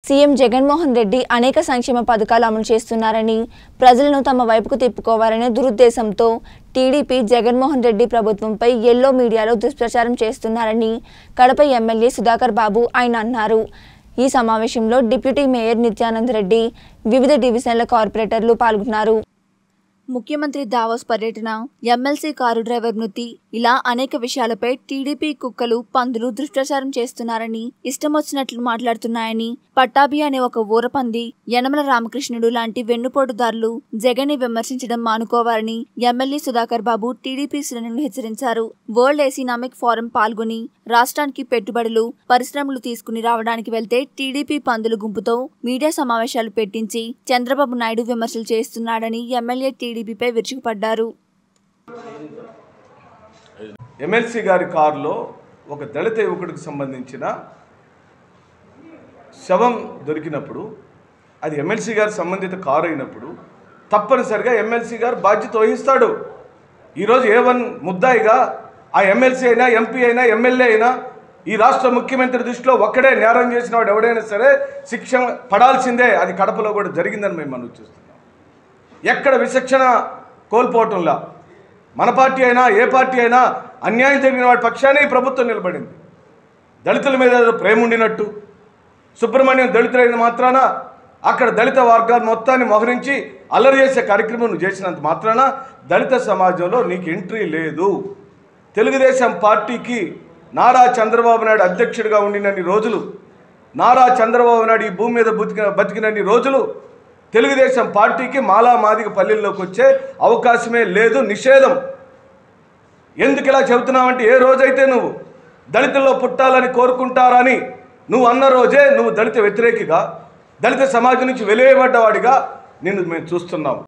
CM Jaganmohan Reddy అనేక సంక్షేమ పథకాలు అమలు చేస్తున్నారని ప్రజలను తమ వైపుకు తిప్పుకోవాలనే దురుద్దేశంతో టీడీపీ జగన్మోహన్ రెడ్డి ప్రభుత్వంపై ఎల్లో మీడియాలో దుష్ప్రచారం చేస్తున్నారని కడప ఎమ్మెల్యే సుధాకర్ బాబు ఆయన అన్నారు ఈ సమావేశంలో డిప్యూటీ మేయర్ నిత్యానంద్ రెడ్డి వివిధ డివిజన్ల కార్పొరేటర్లు పాల్గొన్నారు ముఖ్యమంత్రి దావోస్ పర్యటన ఎమ్మెల్సీ కారు డ్రైవర్ మృతి ఇలా అనేక విషయాలపై టీడీపీ కుక్కలు పందులు దుష్ప్రచారం చేస్తున్నారని ఇష్టం వచ్చినట్లు మాట్లాడుతున్నాయని పట్టాభి అనే ఒక ఊరపంది యనమల రామకృష్ణుడు లాంటి వెన్నుపోటుదారులు జగన్ ని విమర్శించడం మానుకోవాలని ఎమ్మెల్యే సుధాకర్ బాబు టీడీపీ శ్రేణులను హెచ్చరించారు వరల్డ్ ఎకనామిక్ ఫోరం పాల్గొని రాష్ట్రానికి పెట్టుబడులు పరిశ్రమలు తీసుకుని రావడానికి వెళ్తే టీడీపీ పందుల గుంపుతో మీడియా సమావేశాలు పెట్టించి చంద్రబాబు నాయుడు విమర్శలు చేస్తున్నాడని ఎమ్మెల్యే టీడీపీపై విరుచుకుపడ్డారు ఎమ్మెల్సీ గారి కారులో ఒక దళిత యువకుడికి సంబంధించిన శవం దొరికినప్పుడు అది ఎమ్మెల్సీ గారి సంబంధిత కారు అయినప్పుడు తప్పనిసరిగా ఎమ్మెల్సీ గారు బాధ్యత వహిస్తాడు ఈరోజు ఏ వన్ ముద్దాయిగా ఆ ఎమ్మెల్సీ అయినా ఎంపీ అయినా ఎమ్మెల్యే అయినా ఈ రాష్ట్ర ముఖ్యమంత్రి దృష్టిలో ఒక్కడే నేరం చేసిన వాడు ఎవడైనా సరే శిక్ష పడాల్సిందే అది కడపలో కూడా జరిగిందని మేము మనం చూస్తున్నాం ఎక్కడ విచక్షణ కోల్పోవటంలా మన పార్టీ అయినా ఏ పార్టీ అయినా అన్యాయం జరిగిన వాడి పక్షానే ఈ ప్రభుత్వం నిలబడింది దళితుల మీద ఏదో ప్రేమ ఉండినట్టు సుబ్రహ్మణ్యం దళితులైన మాత్రాన అక్కడ దళిత వర్గాన్ని మొత్తాన్ని మోహరించి అల్లరి చేసే కార్యక్రమం నువ్వు చేసినంత మాత్రాన దళిత సమాజంలో నీకు ఎంట్రీ లేదు తెలుగుదేశం పార్టీకి నారా చంద్రబాబు నాయుడు అధ్యక్షుడిగా ఉండినన్ని రోజులు నారా చంద్రబాబు నాయుడు ఈ భూమి మీద బతికిన బతికినన్ని రోజులు తెలుగుదేశం పార్టీకి మాలా మాదిగ పల్లెల్లోకి వచ్చే అవకాశమే లేదు నిషేధం ఎందుకు ఇలా చెబుతున్నావంటే ఏ రోజైతే నువ్వు దళితుల్లో పుట్టాలని కోరుకుంటారని నువ్వు అన్న రోజే నువ్వు దళిత వ్యతిరేకిగా దళిత సమాజం నుంచి వెలివేయబడ్డవాడిగా నిన్ను మేము చూస్తున్నాం